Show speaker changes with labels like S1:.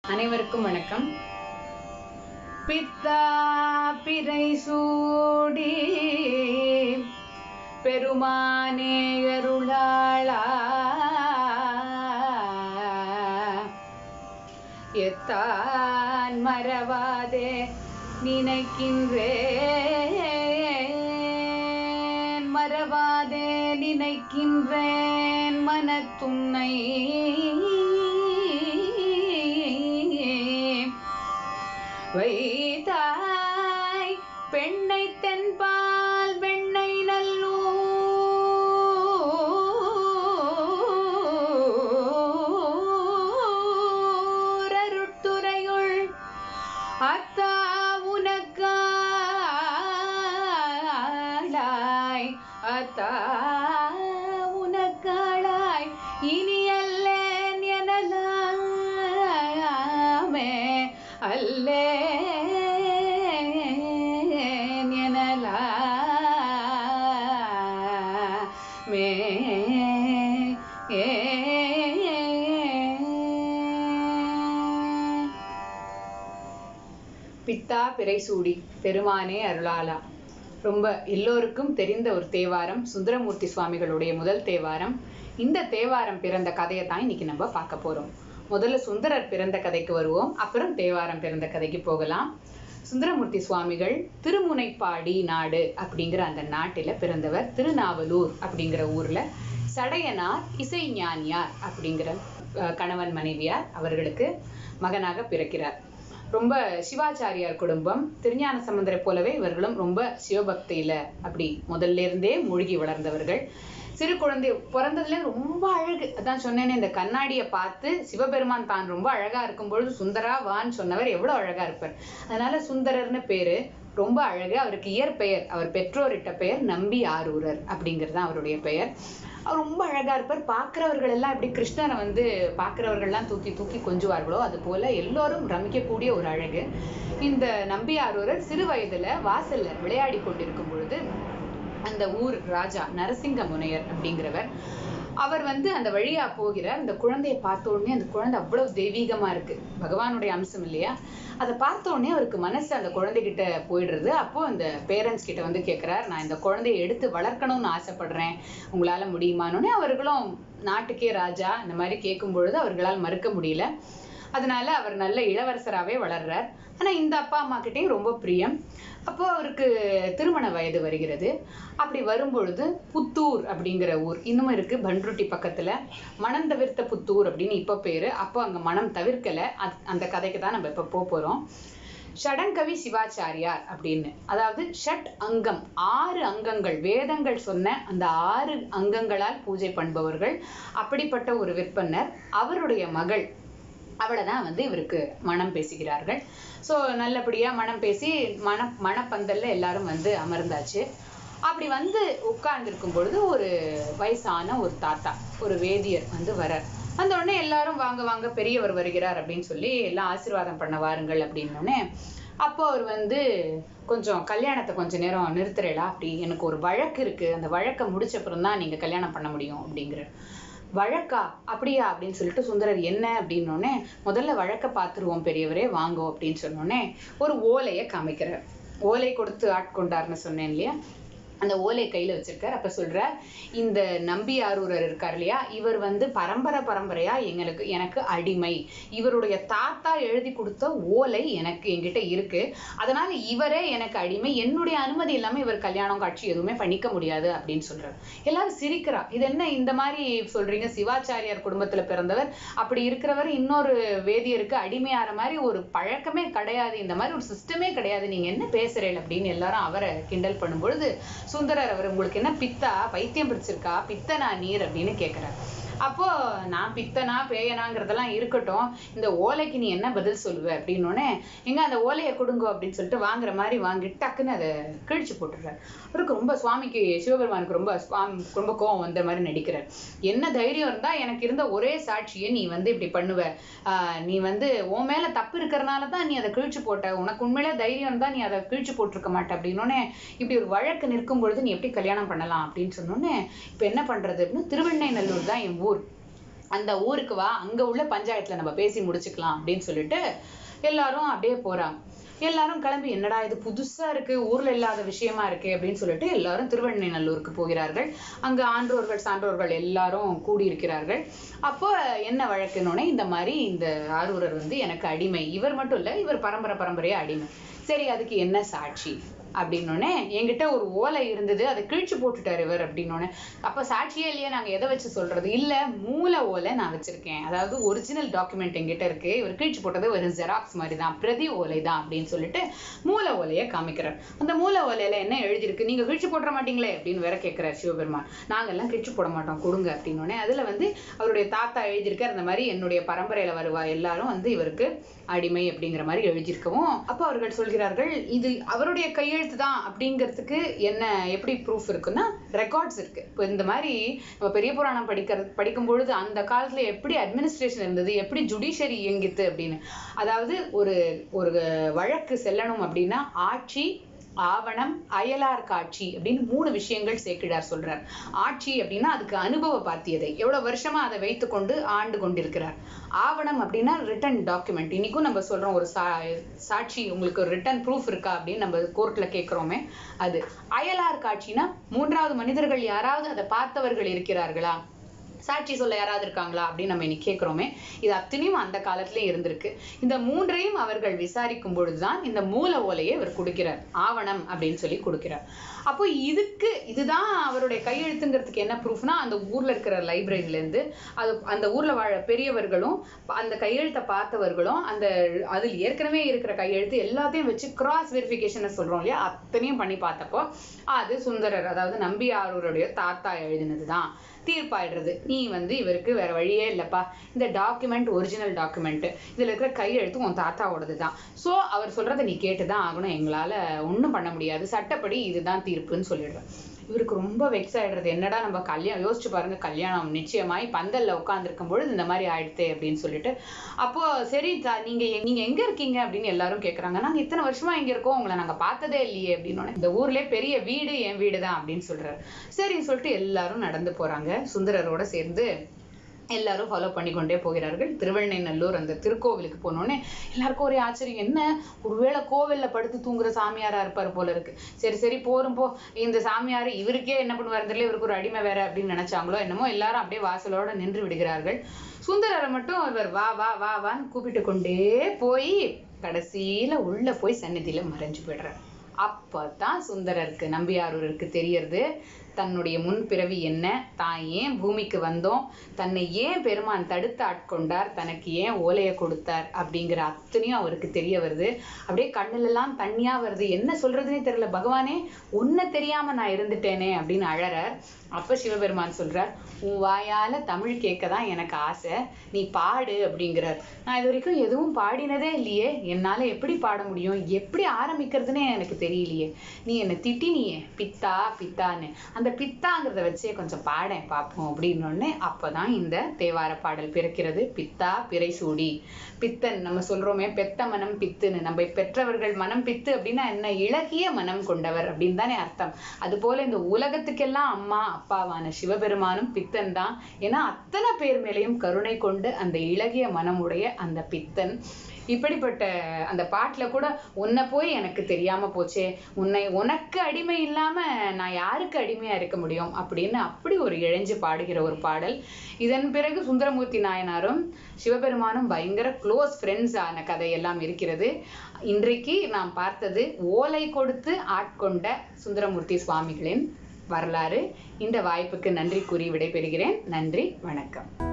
S1: அனைவருக்கும் வணக்கம் பித்தா பிறை சூடி பெருமானே அருளாளா எத்தான் மறவாதே நினைக்கின்றேன் மறவாதே நினைக்கின்றேன் மனத்துன்னை வைத்தாய் பெண்ணை தென்பால் வெண்ணை நல்லூர் அருட்துறையுள் அத்தா உனக்காளாய் அத்தா உனக்காளாய் இனி அல்லேன் எனலாமே அல்லேன் எனலாமே பித்தா பிறைசூடி பெருமானே அருளாளா ரொம்ப எல்லோருக்கும் தெரிந்த ஒரு தேவாரம் சுந்தரமூர்த்தி சுவாமிகளுடைய முதல் தேவாரம் இந்த தேவாரம் பிறந்த கதையை தான் இன்னைக்கு நம்ம பார்க்க போறோம் முதல்ல சுந்தரர் பிறந்த கதைக்கு வருவோம் அப்புறம் தேவாரம் பிறந்த கதைக்கு போகலாம் சுந்தரமூர்த்தி சுவாமிகள் திருமுனைப்பாடி நாடு அப்படிங்கிற அந்த நாட்டில பிறந்தவர் திருநாவலூர் அப்படிங்கிற ஊர்ல சடையனார் இசைஞானியார் அப்படிங்கிற அஹ், கணவன் மனைவியார் அவர்களுக்கு மகனாக பிறக்கிறார் ரொம்ப சிவாச்சாரியார் குடும்பம் திருஞான சம்பந்தரை போலவே இவர்களும் ரொம்ப சிவபக்தியில அப்படி முதல்ல இருந்தே மூழ்கி வளர்ந்தவர்கள் சிறு குழந்தை பிறந்ததுல ரொம்ப அழகு அதான் சொன்னேனே இந்த கண்ணாடியை பார்த்து சிவபெருமான் தான் ரொம்ப அழகா இருக்கும் பொழுது சுந்தரா வான்னு சொன்னவர் எவ்வளவு அழகா இருப்பார் அதனால சுந்தரர்னு பேரு ரொம்ப அழகு அவருக்கு இயற்பெயர் அவர் பெற்றோரிட்ட பெயர் நம்பி ஆரூரர் அப்படிங்கிறது தான் அவருடைய பெயர் அவர் ரொம்ப அழகா இருப்பார் பார்க்கிறவர்கள் எல்லாம் எப்படி கிருஷ்ணரை வந்து பார்க்கிறவர்கள்லாம் தூக்கி தூக்கி கொஞ்சுவார்களோ அது போல எல்லோரும் ரமிக்கக்கூடிய ஒரு அழகு இந்த நம்பி ஆரூரர் சிறு வயதுல வாசல்ல விளையாடி கொண்டிருக்கும் பொழுது அந்த ஊர் ராஜா நரசிங்க முனையர் அப்படிங்கிறவர் அவர் வந்து அந்த வழியா போகிற அந்த குழந்தையை பார்த்த உடனே அந்த குழந்தை அவ்வளவு தெய்வீகமா இருக்கு பகவானுடைய அம்சம் இல்லையா அதை பார்த்த உடனே அவருக்கு மனசு அந்த குழந்தைகிட்ட போயிடுறது அப்போ அந்த பேரண்ட்ஸ் கிட்ட வந்து கேட்கிறார் நான் இந்த குழந்தையை எடுத்து வளர்க்கணும்னு ஆசைப்படுறேன் உங்களால முடியுமான்னு அவர்களும் நாட்டுக்கே ராஜா இந்த மாதிரி கேட்கும் பொழுது அவர்களால் மறுக்க முடியல அதனால அவர் நல்ல இளவரசராகவே வளர்றார் ஆனா இந்த அப்பா அம்மா கிட்டயும் ரொம்ப பிரியம் அப்போ அவருக்கு திருமண வயது வருகிறது அப்படி வரும்பொழுது புத்தூர் அப்படிங்கிற ஊர் இன்னும் இருக்கு பன்ருட்டி பக்கத்துல மனம் தவிர்த்த புத்தூர் அப்படின்னு இப்ப பேரு அப்போ அங்க மனம் தவிர்க்கல அத்- அந்த கதைக்கு தான் நம்ம இப்ப போக போறோம் ஷடங்கவி சிவாச்சாரியார் அப்படின்னு அதாவது ஷட் அங்கம் ஆறு அங்கங்கள் வேதங்கள் சொன்ன அந்த ஆறு அங்கங்களால் பூஜை பண்ணுபவர்கள் அப்படிப்பட்ட ஒரு விற்பனர் அவருடைய மகள் அவளை தான் வந்து இவருக்கு மனம் பேசுகிறார்கள் ஸோ நல்லபடியா மனம் பேசி மன மணப்பந்தல்ல எல்லாரும் வந்து அமர்ந்தாச்சு அப்படி வந்து உட்கார்ந்திருக்கும் பொழுது ஒரு வயசான ஒரு தாத்தா ஒரு வேதியர் வந்து வரார் வந்த உடனே எல்லாரும் வாங்க வாங்க பெரியவர் வருகிறார் அப்படின்னு சொல்லி எல்லாம் ஆசீர்வாதம் பண்ண வாருங்கள் அப்படின்னு உடனே அப்போ அவர் வந்து கொஞ்சம் கல்யாணத்தை கொஞ்ச நேரம் நிறுத்துறேடா அப்படி எனக்கு ஒரு வழக்கு இருக்கு அந்த வழக்கை முடிச்ச அப்புறம் தான் நீங்க கல்யாணம் பண்ண முடியும் அப்படிங்கிற வழக்கா அப்படியா அப்படின்னு சொல்லிட்டு சுந்தரர் என்ன அப்படின்னோடனே முதல்ல வழக்க பார்த்துருவோம் பெரியவரே வாங்கோ அப்படின்னு சொன்னோடனே ஒரு ஓலையை காமிக்கிறார் ஓலை கொடுத்து ஆட்கொண்டார்னு சொன்னேன் இல்லையா அந்த ஓலை கையில வச்சிருக்கார் அப்ப சொல்றார் இந்த நம்பி ஆரூரர் இருக்கார் இல்லையா இவர் வந்து பரம்பரை பரம்பரையா எங்களுக்கு எனக்கு அடிமை இவருடைய தாத்தா எழுதி கொடுத்த ஓலை எனக்கு என்கிட்ட இருக்கு அதனால இவரே எனக்கு அடிமை என்னுடைய அனுமதி இல்லாம இவர் கல்யாணம் காட்சி எதுவுமே பண்ணிக்க முடியாது அப்படின்னு சொல்றாரு எல்லாரும் சிரிக்கிறா இது என்ன இந்த மாதிரி சொல்றீங்க சிவாச்சாரியார் குடும்பத்துல பிறந்தவர் அப்படி இருக்கிறவர் இன்னொரு வேதியருக்கு அடிமையாற மாதிரி ஒரு பழக்கமே கிடையாது இந்த மாதிரி ஒரு சிஸ்டமே கிடையாது நீங்க என்ன பேசுறீங்க அப்படின்னு எல்லாரும் அவரை கிண்டல் பண்ணும் பொழுது சுந்தரர் அவர் உங்களுக்கு என்ன பித்தா பைத்தியம் பிடிச்சிருக்கா பித்தனா நீர் அப்படின்னு கேக்குறாரு அப்போ நான் பித்தனா பேயனாங்கிறதெல்லாம் இருக்கட்டும் இந்த ஓலைக்கு நீ என்ன பதில் சொல்லுவ அப்படின்னோடனே எங்க அந்த ஓலையை கொடுங்க அப்படின்னு சொல்லிட்டு வாங்குற மாதிரி வாங்கி டக்குன்னு அதை கிழிச்சு போட்டுடுறாரு அவருக்கு ரொம்ப சுவாமிக்கு சிவபெருமானுக்கு ரொம்ப சுவாமி ரொம்ப கோவம் வந்த மாதிரி நடிக்கிறார் என்ன தைரியம் இருந்தா எனக்கு இருந்த ஒரே சாட்சியை நீ வந்து இப்படி பண்ணுவ ஆஹ் நீ வந்து உன் மேல தப்பு இருக்கிறனால தான் நீ அதை கிழிச்சு போட்ட உனக்கு உண்மையிலே தைரியம் இருந்தா நீ அதை கிழிச்சு போட்டிருக்க மாட்ட அப்படின்னோடனே இப்படி ஒரு வழக்கு நிற்கும் பொழுது நீ எப்படி கல்யாணம் பண்ணலாம் அப்படின்னு சொன்னோடனே இப்ப என்ன பண்றது அப்படின்னு திருவெண்ணை நல்லூர் தான் என் ஊர் அந்த ஊருக்கு வா அங்க உள்ள பஞ்சாயத்துல நம்ம பேசி முடிச்சுக்கலாம் அப்படின்னு சொல்லிட்டு எல்லாரும் அப்படியே போறாங்க எல்லாரும் கிளம்பி என்னடா இது புதுசா இருக்கு ஊர்ல இல்லாத விஷயமா இருக்கு அப்படின்னு சொல்லிட்டு எல்லாரும் திருவெண்ணைநல்லூருக்கு போகிறார்கள் அங்க ஆன்றோர்கள் சான்றோர்கள் எல்லாரும் கூடியிருக்கிறார்கள் அப்போ என்ன வழக்குன்னொடனே இந்த மாதிரி இந்த ஆரூரர் வந்து எனக்கு அடிமை இவர் மட்டும் இல்ல இவர் பரம்பரை பரம்பரையா அடிமை சரி அதுக்கு என்ன சாட்சி அப்படின்னோடனே என்கிட்ட ஒரு ஓலை இருந்தது அதை கிழிச்சு போட்டுட்டாரு இவர் அப்படின்னோடனே அப்ப சாட்சியே இல்லையே நாங்க எதை வச்சு சொல்றது இல்ல மூல ஓலை நான் வச்சிருக்கேன் அதாவது ஒரிஜினல் டாக்குமெண்ட் என்கிட்ட இருக்கு இவர் கிழிச்சு போட்டது ஒரு ஜெராக்ஸ் மாதிரி தான் பிரதி ஓலை தான் அப்படின்னு சொல்லிட்டு மூல ஓலையை காமிக்கிறார் அந்த மூல ஓலையில என்ன எழுதியிருக்கு நீங்க கிழிச்சு போட்டுற மாட்டீங்களே அப்படின்னு வேற கேட்கிறார் சிவபெருமான் நாங்கெல்லாம் கிழிச்சு போட மாட்டோம் கொடுங்க அப்படின்னோடனே அதுல வந்து அவருடைய தாத்தா எழுதியிருக்கார் அந்த மாதிரி என்னுடைய பரம்பரையில வருவா எல்லாரும் வந்து இவருக்கு அடிமை அப்படிங்கிற மாதிரி எழுதியிருக்கவும் அப்போ அவர்கள் சொல்கிறார்கள் இது அவருடைய கையெழுத்து தான் அப்படிங்கிறதுக்கு என்ன எப்படி ப்ரூஃப் இருக்குன்னா ரெக்கார்ட்ஸ் இருக்கு இப்போ இந்த மாதிரி நம்ம பெரிய புராணம் படிக்கிறது படிக்கும் பொழுது அந்த காலத்துல எப்படி அட்மினிஸ்ட்ரேஷன் இருந்தது எப்படி ஜுடிஷியரி இயங்கித்து அப்படின்னு அதாவது ஒரு ஒரு வழக்கு செல்லணும் அப்படின்னா ஆட்சி ஆவணம் அயலார் காட்சி அப்படின்னு மூணு விஷயங்கள் சேக்கிழார் சொல்றார் ஆட்சி அப்படின்னா அதுக்கு அனுபவ பாத்தியதை எவ்வளவு வருஷமா அதை வைத்துக்கொண்டு ஆண்டு கொண்டிருக்கிறார் ஆவணம் அப்படின்னா ரிட்டன் டாக்குமெண்ட் இன்னைக்கும் நம்ம சொல்றோம் ஒரு சா சாட்சி உங்களுக்கு ஒரு ரிட்டன் ப்ரூஃப் இருக்கா அப்படின்னு நம்ம கோர்ட்ல கேட்கிறோமே அது அயலார் காட்சினா மூன்றாவது மனிதர்கள் யாராவது அதை பார்த்தவர்கள் இருக்கிறார்களா சாட்சி சொல்ல யாராவது இருக்காங்களா அப்படின்னு நம்ம இன்னைக்கு கேட்கிறோமே இது அத்தனையும் அந்த காலத்திலே இருந்திருக்கு இந்த மூன்றையும் அவர்கள் விசாரிக்கும் பொழுதுதான் இந்த மூல ஓலையை இவர் கொடுக்கிறார் ஆவணம் அப்படின்னு சொல்லி கொடுக்கிறார் அப்போ இதுக்கு இதுதான் அவருடைய கையெழுத்துங்கிறதுக்கு என்ன ப்ரூஃப்னா அந்த ஊர்ல இருக்கிற லைப்ரரியில இருந்து அது அந்த ஊர்ல வாழ பெரியவர்களும் அந்த கையெழுத்தை பார்த்தவர்களும் அந்த அதில் ஏற்கனவே இருக்கிற கையெழுத்து எல்லாத்தையும் வச்சு கிராஸ் வெரிஃபிகேஷன் சொல்றோம் இல்லையா அத்தனையும் பண்ணி பார்த்தப்போ அது சுந்தரர் அதாவது நம்பியாரூருடைய தாத்தா எழுதினதுதான் தீர்ப்பாயிடுறது நீ வந்து இவருக்கு வேற வழியே இல்லப்பா இந்த டாக்குமெண்ட் ஒரிஜினல் டாக்குமெண்ட் இதுல இருக்கிற கையெழுத்து உன் தாத்தாவோடது தான் ஸோ அவர் சொல்றதை நீ கேட்டுதான் ஆகணும் எங்களால ஒண்ணும் பண்ண முடியாது சட்டப்படி இதுதான் தீர்ப்புன்னு சொல்லிடுறேன் இவருக்கு ரொம்ப வெக்ஸ் ஆயிடுறது என்னடா நம்ம கல்யாணம் யோசிச்சு பாருங்க கல்யாணம் நிச்சயமாய் பந்தல்ல உட்காந்துருக்கும் பொழுது இந்த மாதிரி ஆயிடுத்து அப்படின்னு சொல்லிட்டு அப்போ சரி தா- நீங்க எ- நீங்க எங்க இருக்கீங்க அப்படின்னு எல்லாரும் கேக்குறாங்க நாங்க இத்தனை வருஷமா இங்க இருக்கோம் உங்களை நாங்க பார்த்ததே இல்லையே அப்படின்னு இந்த ஊர்லயே பெரிய வீடு என் வீடு தான் அப்படின்னு சொல்றாரு சரின்னு சொல்லிட்டு எல்லாரும் நடந்து போறாங்க சுந்தரரோட சேர்ந்து எல்லாரும் ஃபாலோ பண்ணிக்கொண்டே போகிறார்கள் திருவெண்ணைநல்லூர் அந்த திருக்கோவிலுக்கு போனோடனே எல்லாருக்கும் ஒரே ஆச்சரியம் என்ன ஒருவேளை கோவில்ல படுத்து தூங்குற சாமியாரா இருப்பார் போல இருக்கு சரி சரி போறோம் போ இந்த சாமியார் இவருக்கே என்ன பண்ணுவார் தெரியல இவருக்கு ஒரு அடிமை வேற அப்படின்னு நினைச்சாங்களோ என்னமோ எல்லாரும் அப்படியே வாசலோட நின்று விடுகிறார்கள் சுந்தரரை மட்டும் இவர் வா வா வா வான்னு கூப்பிட்டு கொண்டே போய் கடைசியில உள்ள போய் சந்நிதியில மறைஞ்சு போயிடுறார் அப்பதான் சுந்தரருக்கு நம்பியாரூருக்கு தெரியறது தன்னுடைய முன்பிறவி என்ன தான் ஏன் பூமிக்கு வந்தோம் தன்னை ஏன் பெருமான் தடுத்து ஆட்கொண்டார் தனக்கு ஏன் ஓலையை கொடுத்தார் அப்படிங்கிற அத்தனையும் அவருக்கு தெரிய வருது அப்படியே கண்ணுல எல்லாம் தண்ணியா வருது என்ன சொல்றதுனே தெரியல பகவானே உன்னை தெரியாம நான் இருந்துட்டேனே அப்படின்னு அழறார் அப்ப சிவபெருமான் சொல்றார் உன் வாயால தமிழ் கேட்க தான் எனக்கு ஆசை நீ பாடு அப்படிங்கிறார் நான் இது வரைக்கும் எதுவும் பாடினதே இல்லையே என்னால எப்படி பாட முடியும் எப்படி ஆரம்பிக்கிறதுனே எனக்கு தெரியலையே நீ என்னை திட்டினியே பித்தா பித்தான்னு அந்த பித்தாங்கிறத வச்சே கொஞ்சம் பாடேன் பார்ப்போம் அப்படின்னோடனே அப்பதான் இந்த தேவார பாடல் பிறக்கிறது பித்தா பிறை சூடி பித்தன் நம்ம சொல்றோமே பெத்த மனம் பித்துன்னு நம்ம பெற்றவர்கள் மனம் பித்து அப்படின்னா என்ன இளகிய மனம் கொண்டவர் அப்படின்னு தானே அர்த்தம் அது போல இந்த உலகத்துக்கெல்லாம் அம்மா அப்பாவான சிவபெருமானும் பித்தன் தான் ஏன்னா அத்தனை பேர் மேலேயும் கருணை கொண்டு அந்த இளகிய மனமுடைய அந்த பித்தன் இப்படிப்பட்ட அந்த பாட்டுல கூட உன்னை போய் எனக்கு தெரியாம போச்சே உன்னை உனக்கு அடிமை இல்லாம நான் யாருக்கு அடிமையா இருக்க முடியும் அப்படின்னு அப்படி ஒரு இழைஞ்சு பாடுகிற ஒரு பாடல் இதன் பிறகு சுந்தரமூர்த்தி நாயனாரும் சிவபெருமானும் பயங்கர க்ளோஸ் ஃப்ரெண்ட்ஸ் ஆன கதையெல்லாம் இருக்கிறது இன்றைக்கு நாம் பார்த்தது ஓலை கொடுத்து ஆட்கொண்ட சுந்தரமூர்த்தி சுவாமிகளின் வரலாறு இந்த வாய்ப்புக்கு நன்றி கூறி விடைபெறுகிறேன் நன்றி வணக்கம்